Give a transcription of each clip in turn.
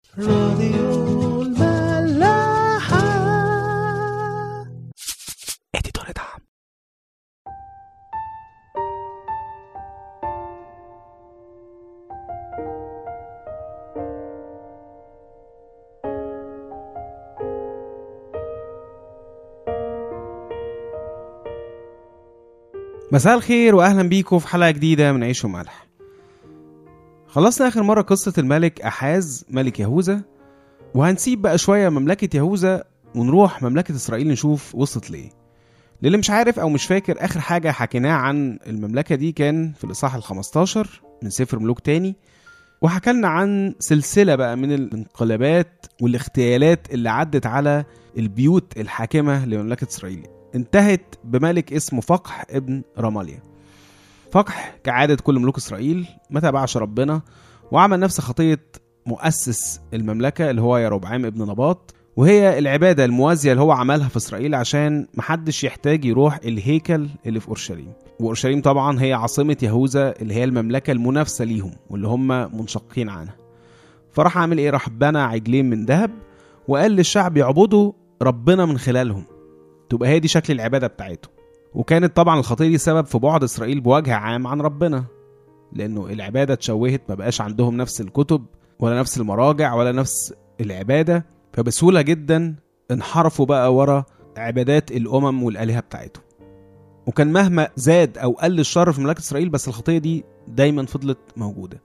راديو الملاحة اديتور دعم مساء الخير واهلا بيكم في حلقه جديده من عيش وملح خلصنا اخر مره قصه الملك احاز ملك يهوذا وهنسيب بقى شويه مملكه يهوذا ونروح مملكه اسرائيل نشوف وصلت ليه للي مش عارف او مش فاكر اخر حاجه حكيناها عن المملكه دي كان في الاصحاح ال15 من سفر ملوك تاني وحكلنا عن سلسله بقى من الانقلابات والاغتيالات اللي عدت على البيوت الحاكمه لمملكه اسرائيل انتهت بملك اسمه فقح ابن رماليا فقح كعادة كل ملوك إسرائيل ما تبعش ربنا وعمل نفس خطية مؤسس المملكة اللي هو يربعام ابن نباط وهي العبادة الموازية اللي هو عملها في إسرائيل عشان محدش يحتاج يروح الهيكل اللي في أورشليم وأورشليم طبعا هي عاصمة يهوذا اللي هي المملكة المنافسة ليهم واللي هم منشقين عنها فراح عامل ايه راح بنى عجلين من ذهب وقال للشعب يعبدوا ربنا من خلالهم تبقى هي دي شكل العبادة بتاعته وكانت طبعا الخطية دي سبب في بعد إسرائيل بوجه عام عن ربنا لأنه العبادة اتشوهت ما بقاش عندهم نفس الكتب ولا نفس المراجع ولا نفس العبادة فبسهولة جدا انحرفوا بقى ورا عبادات الأمم والآلهة بتاعتهم وكان مهما زاد أو قل الشر في مملكة إسرائيل بس الخطية دي دايما فضلت موجودة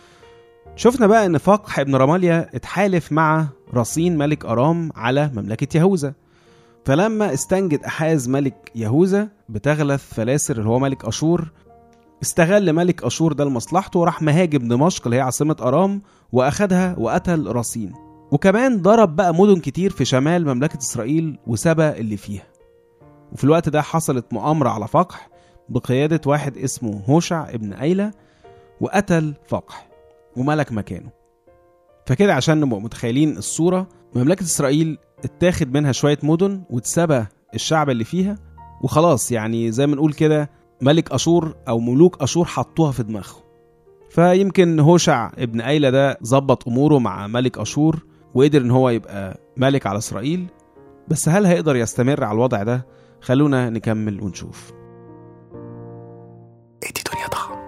شفنا بقى ان فقح ابن رماليا اتحالف مع رصين ملك ارام على مملكه يهوذا فلما استنجد أحاز ملك يهوذا بتغلث فلاسر اللي هو ملك أشور استغل ملك أشور ده لمصلحته وراح مهاجم دمشق اللي هي عاصمة أرام وأخدها وقتل رصين وكمان ضرب بقى مدن كتير في شمال مملكة إسرائيل وسبى اللي فيها وفي الوقت ده حصلت مؤامرة على فقح بقيادة واحد اسمه هوشع ابن أيلة وقتل فقح وملك مكانه فكده عشان نبقى متخيلين الصورة مملكة إسرائيل اتاخد منها شوية مدن واتسبى الشعب اللي فيها وخلاص يعني زي ما نقول كده ملك أشور أو ملوك أشور حطوها في دماغهم فيمكن هوشع ابن أيلة ده ظبط أموره مع ملك أشور وقدر إن هو يبقى ملك على إسرائيل بس هل هيقدر يستمر على الوضع ده؟ خلونا نكمل ونشوف ادي دنيا ضخم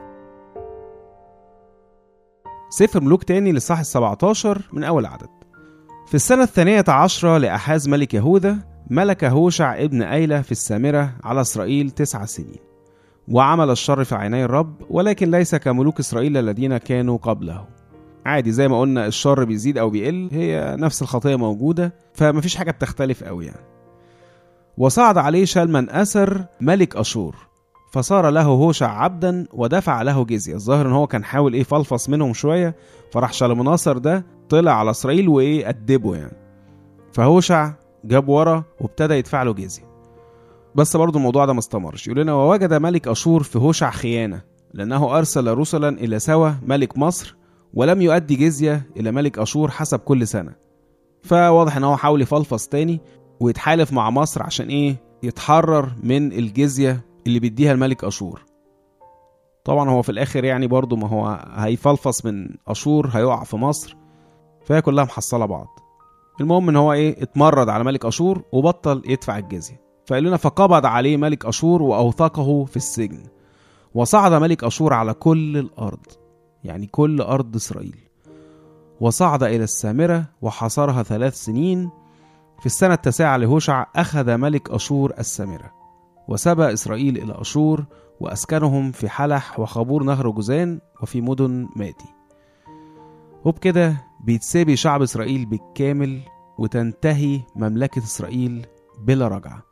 سفر ملوك تاني للصح السبعتاشر من أول عدد في السنة الثانية عشرة لأحاز ملك يهوذا ملك هوشع ابن أيلة في السامرة على إسرائيل تسع سنين وعمل الشر في عيني الرب ولكن ليس كملوك إسرائيل الذين كانوا قبله عادي زي ما قلنا الشر بيزيد أو بيقل هي نفس الخطية موجودة فمفيش حاجة بتختلف أوي يعني وصعد عليه شلمن أسر ملك أشور فصار له هوشع عبدا ودفع له جزية الظاهر ان هو كان حاول ايه فلفص منهم شوية فراح شلمناصر ده طلع على اسرائيل وايه أدبه يعني فهوشع جاب ورا وابتدى يدفع له جزية بس برضه الموضوع ده ما استمرش يقول لنا ووجد ملك أشور في هوشع خيانة لأنه أرسل رسلا إلى سوى ملك مصر ولم يؤدي جزية إلى ملك أشور حسب كل سنة فواضح إن هو حاول يفلفص تاني ويتحالف مع مصر عشان إيه يتحرر من الجزية اللي بيديها الملك أشور طبعا هو في الآخر يعني برضه ما هو هيفلفص من أشور هيقع في مصر فهي كلها محصلة بعض المهم ان هو ايه اتمرد على ملك اشور وبطل يدفع الجزيه فقال لنا فقبض عليه ملك اشور واوثقه في السجن وصعد ملك اشور على كل الارض يعني كل ارض اسرائيل وصعد الى السامره وحاصرها ثلاث سنين في السنه التاسعه لهوشع اخذ ملك اشور السامره وسبى اسرائيل الى اشور واسكنهم في حلح وخبور نهر جوزان وفي مدن مادي وبكده بيتسابي شعب إسرائيل بالكامل وتنتهي مملكة إسرائيل بلا رجعة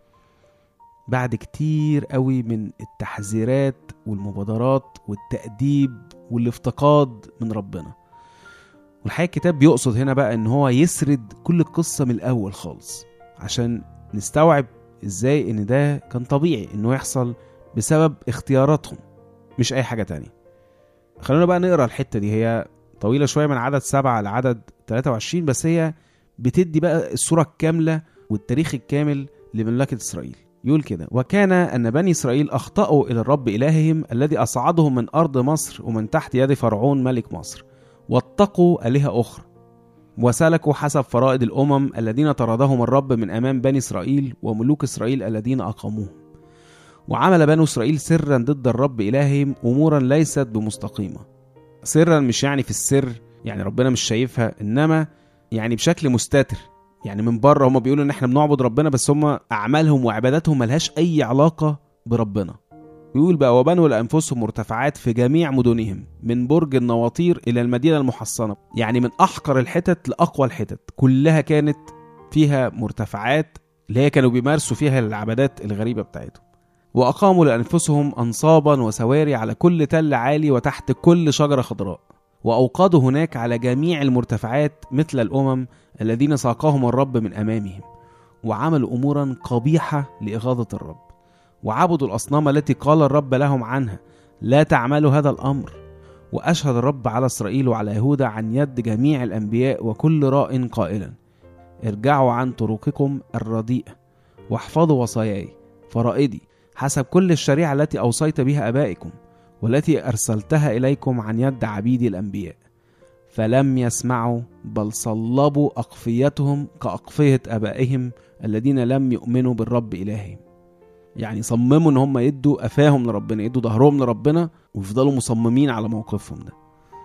بعد كتير قوي من التحذيرات والمبادرات والتأديب والافتقاد من ربنا والحقيقة الكتاب بيقصد هنا بقى ان هو يسرد كل القصة من الأول خالص عشان نستوعب ازاي ان ده كان طبيعي انه يحصل بسبب اختياراتهم مش اي حاجة تانية خلونا بقى نقرا الحتة دي هي طويلة شوية من عدد سبعة لعدد 23 بس هي بتدي بقى الصورة الكاملة والتاريخ الكامل لمملكة إسرائيل يقول كده وكان أن بني إسرائيل أخطأوا إلى الرب إلههم الذي أصعدهم من أرض مصر ومن تحت يد فرعون ملك مصر واتقوا آلهة أخرى وسلكوا حسب فرائض الأمم الذين طردهم الرب من أمام بني إسرائيل وملوك إسرائيل الذين أقاموهم وعمل بنو إسرائيل سرا ضد الرب إلههم أمورا ليست بمستقيمة سرا مش يعني في السر يعني ربنا مش شايفها إنما يعني بشكل مستتر يعني من بره هم بيقولوا ان احنا بنعبد ربنا بس هم اعمالهم وعباداتهم ملهاش اي علاقه بربنا يقول بقى وبنوا لانفسهم مرتفعات في جميع مدنهم من برج النواطير الى المدينه المحصنه يعني من احقر الحتت لاقوى الحتت كلها كانت فيها مرتفعات اللي هي كانوا بيمارسوا فيها العبادات الغريبه بتاعتهم واقاموا لانفسهم انصابا وسواري على كل تل عالي وتحت كل شجره خضراء واوقدوا هناك على جميع المرتفعات مثل الامم الذين ساقاهم الرب من امامهم وعملوا امورا قبيحه لاغاظه الرب وعبدوا الاصنام التي قال الرب لهم عنها لا تعملوا هذا الامر واشهد الرب على اسرائيل وعلى يهوذا عن يد جميع الانبياء وكل راء قائلا ارجعوا عن طرقكم الرديئه واحفظوا وصاياي فرائدي حسب كل الشريعه التي اوصيت بها ابائكم والتي ارسلتها اليكم عن يد عبيدي الانبياء فلم يسمعوا بل صلبوا اقفيتهم كاقفيه ابائهم الذين لم يؤمنوا بالرب الههم يعني صمموا ان هم يدوا قفاهم لربنا يدوا ظهرهم لربنا ويفضلوا مصممين على موقفهم ده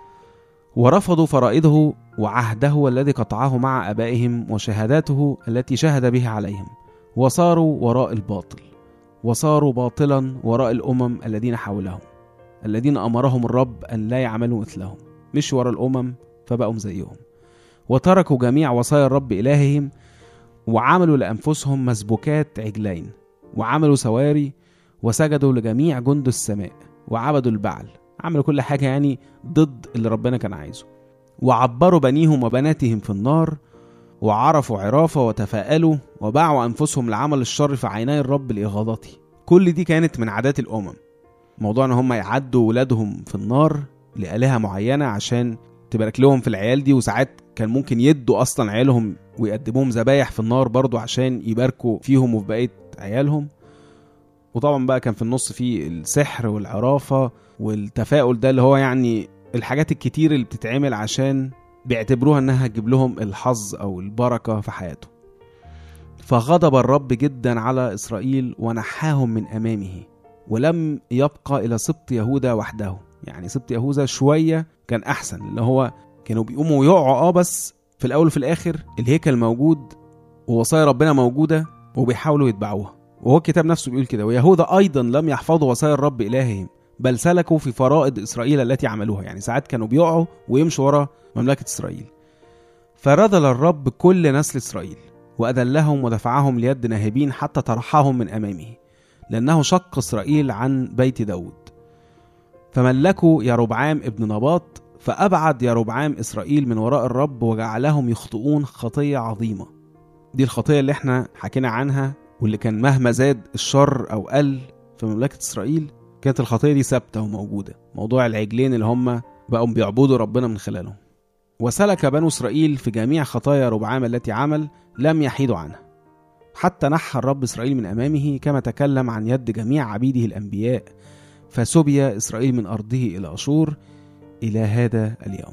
ورفضوا فرائضه وعهده الذي قطعه مع ابائهم وشهاداته التي شهد بها عليهم وصاروا وراء الباطل وصاروا باطلا وراء الامم الذين حولهم الذين امرهم الرب ان لا يعملوا مثلهم مش وراء الامم فبقوا زيهم وتركوا جميع وصايا الرب الههم وعملوا لانفسهم مسبوكات عجلين وعملوا سواري وسجدوا لجميع جند السماء وعبدوا البعل عملوا كل حاجه يعني ضد اللي ربنا كان عايزه وعبروا بنيهم وبناتهم في النار وعرفوا عرافة وتفاءلوا وباعوا أنفسهم لعمل الشر في عيني الرب لإغاظته كل دي كانت من عادات الأمم موضوع ان هم يعدوا ولادهم في النار لآلهة معينة عشان تبارك لهم في العيال دي وساعات كان ممكن يدوا اصلا عيالهم ويقدموهم ذبايح في النار برضو عشان يباركوا فيهم وفي بقية عيالهم وطبعا بقى كان في النص في السحر والعرافة والتفاؤل ده اللي هو يعني الحاجات الكتير اللي بتتعمل عشان بيعتبروها انها تجيب لهم الحظ او البركة في حياتهم فغضب الرب جدا على اسرائيل ونحاهم من امامه ولم يبقى الى سبط يهوذا وحده يعني سبط يهوذا شويه كان احسن اللي هو كانوا بيقوموا ويقعوا اه بس في الاول وفي الاخر الهيكل موجود ووصايا ربنا موجوده وبيحاولوا يتبعوها وهو الكتاب نفسه بيقول كده ويهوذا ايضا لم يحفظوا وصايا الرب الههم بل سلكوا في فرائض اسرائيل التي عملوها يعني ساعات كانوا بيقعوا ويمشوا ورا مملكه اسرائيل فرذل الرب كل نسل اسرائيل واذلهم ودفعهم ليد ناهبين حتى طرحهم من امامه لأنه شق إسرائيل عن بيت داود فملكوا يربعام ابن نباط فأبعد يربعام إسرائيل من وراء الرب وجعلهم يخطئون خطية عظيمة دي الخطية اللي احنا حكينا عنها واللي كان مهما زاد الشر أو قل في مملكة إسرائيل كانت الخطية دي ثابتة وموجودة موضوع العجلين اللي هم بقوا بيعبدوا ربنا من خلالهم وسلك بنو إسرائيل في جميع خطايا ربعام التي عمل لم يحيدوا عنها حتى نحى الرب إسرائيل من أمامه كما تكلم عن يد جميع عبيده الأنبياء فسبي إسرائيل من أرضه إلى أشور إلى هذا اليوم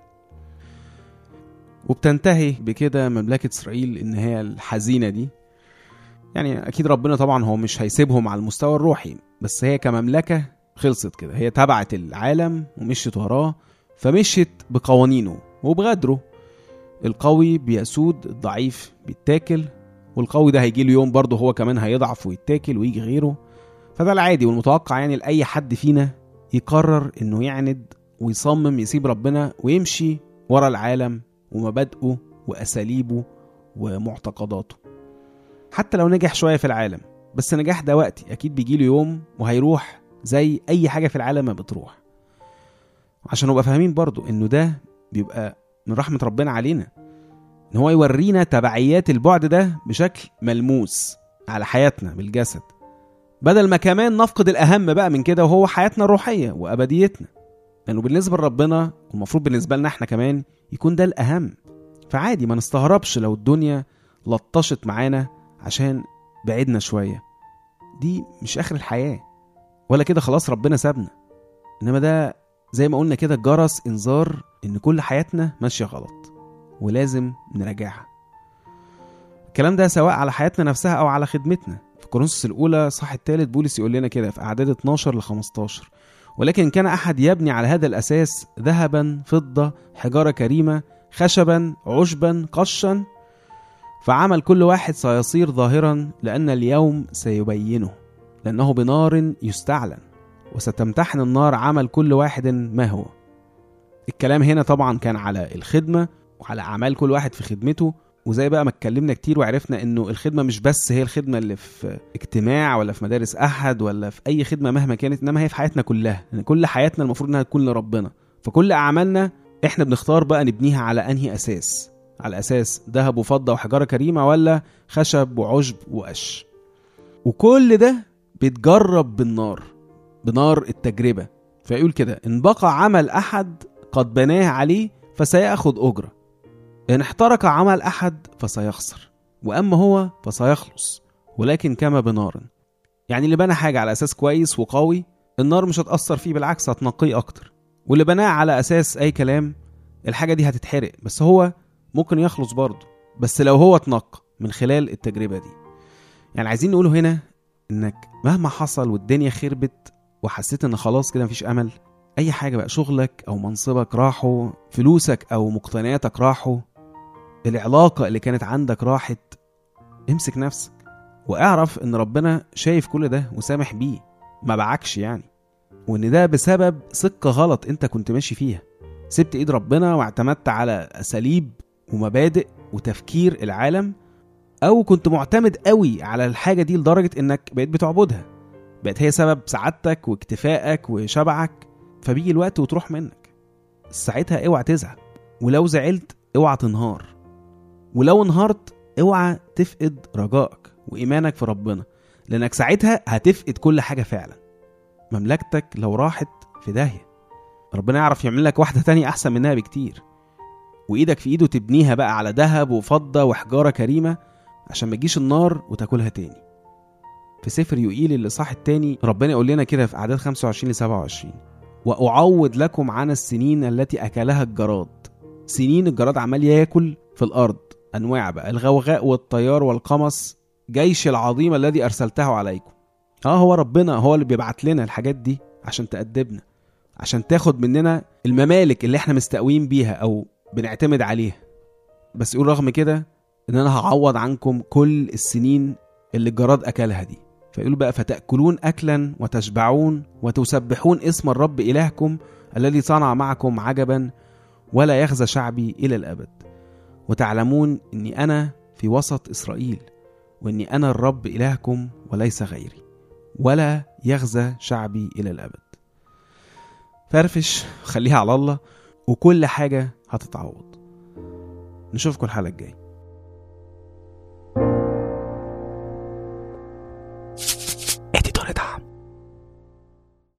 وبتنتهي بكده مملكة إسرائيل النهاية الحزينة دي يعني أكيد ربنا طبعا هو مش هيسيبهم على المستوى الروحي بس هي كمملكة خلصت كده هي تبعت العالم ومشيت وراه فمشيت بقوانينه وبغدره القوي بيسود الضعيف بيتاكل والقوي ده هيجي له يوم برضه هو كمان هيضعف ويتاكل ويجي غيره فده العادي والمتوقع يعني لأي حد فينا يقرر انه يعند ويصمم يسيب ربنا ويمشي ورا العالم ومبادئه واساليبه ومعتقداته حتى لو نجح شويه في العالم بس نجاح ده وقتي اكيد بيجي له يوم وهيروح زي اي حاجه في العالم ما بتروح عشان نبقى فاهمين برضو انه ده بيبقى من رحمه ربنا علينا ان هو يورينا تبعيات البعد ده بشكل ملموس على حياتنا بالجسد بدل ما كمان نفقد الاهم بقى من كده وهو حياتنا الروحيه وابديتنا لانه بالنسبه لربنا والمفروض بالنسبه لنا احنا كمان يكون ده الاهم فعادي ما نستغربش لو الدنيا لطشت معانا عشان بعدنا شويه دي مش اخر الحياه ولا كده خلاص ربنا سابنا انما ده زي ما قلنا كده جرس انذار ان كل حياتنا ماشيه غلط ولازم نراجعها الكلام ده سواء على حياتنا نفسها او على خدمتنا في كورنثوس الاولى صح الثالث بولس يقول لنا كده في اعداد 12 ل 15 ولكن كان احد يبني على هذا الاساس ذهبا فضه حجاره كريمه خشبا عشبا قشا فعمل كل واحد سيصير ظاهرا لان اليوم سيبينه لانه بنار يستعلن وستمتحن النار عمل كل واحد ما هو الكلام هنا طبعا كان على الخدمه وعلى اعمال كل واحد في خدمته وزي بقى ما اتكلمنا كتير وعرفنا انه الخدمه مش بس هي الخدمه اللي في اجتماع ولا في مدارس احد ولا في اي خدمه مهما كانت انما هي في حياتنا كلها يعني كل حياتنا المفروض انها تكون لربنا فكل اعمالنا احنا بنختار بقى نبنيها على انهي اساس على اساس ذهب وفضه وحجاره كريمه ولا خشب وعشب وقش وكل ده بيتجرب بالنار بنار التجربه فيقول كده ان بقى عمل احد قد بناه عليه فسيأخذ أجرة إن احترق عمل أحد فسيخسر وأما هو فسيخلص ولكن كما بنار يعني اللي بنى حاجة على أساس كويس وقوي النار مش هتأثر فيه بالعكس هتنقيه أكتر واللي بناه على أساس أي كلام الحاجة دي هتتحرق بس هو ممكن يخلص برضه بس لو هو اتنقى من خلال التجربة دي يعني عايزين نقوله هنا إنك مهما حصل والدنيا خربت وحسيت إن خلاص كده مفيش أمل اي حاجه بقى شغلك او منصبك راحوا فلوسك او مقتنياتك راحوا العلاقه اللي كانت عندك راحت امسك نفسك واعرف ان ربنا شايف كل ده وسامح بيه ما باعكش يعني وان ده بسبب سكه غلط انت كنت ماشي فيها سبت ايد ربنا واعتمدت على اساليب ومبادئ وتفكير العالم او كنت معتمد قوي على الحاجه دي لدرجه انك بقيت بتعبدها بقت هي سبب سعادتك واكتفائك وشبعك فبيجي الوقت وتروح منك ساعتها اوعى تزعل ولو زعلت اوعى تنهار ولو انهارت اوعى تفقد رجائك وايمانك في ربنا لانك ساعتها هتفقد كل حاجه فعلا مملكتك لو راحت في داهيه ربنا يعرف يعمل لك واحده تانية احسن منها بكتير وايدك في ايده تبنيها بقى على ذهب وفضه وحجاره كريمه عشان ما تجيش النار وتاكلها تاني في سفر يوئيل اللي صح التاني ربنا يقول لنا كده في اعداد 25 ل 27 واعوض لكم عن السنين التي اكلها الجراد سنين الجراد عمال ياكل في الارض انواع بقى الغوغاء والطيار والقمص جيش العظيم الذي ارسلته عليكم اه هو ربنا هو اللي بيبعت لنا الحاجات دي عشان تأدبنا عشان تاخد مننا الممالك اللي احنا مستقوين بيها او بنعتمد عليها بس يقول رغم كده ان انا هعوض عنكم كل السنين اللي الجراد اكلها دي فيقول بقى فتأكلون أكلا وتشبعون وتسبحون اسم الرب إلهكم الذي صنع معكم عجبا ولا يخزى شعبي إلى الأبد وتعلمون أني أنا في وسط إسرائيل وأني أنا الرب إلهكم وليس غيري ولا يخزى شعبي إلى الأبد فرفش خليها على الله وكل حاجة هتتعوض نشوفكم الحلقة الجايه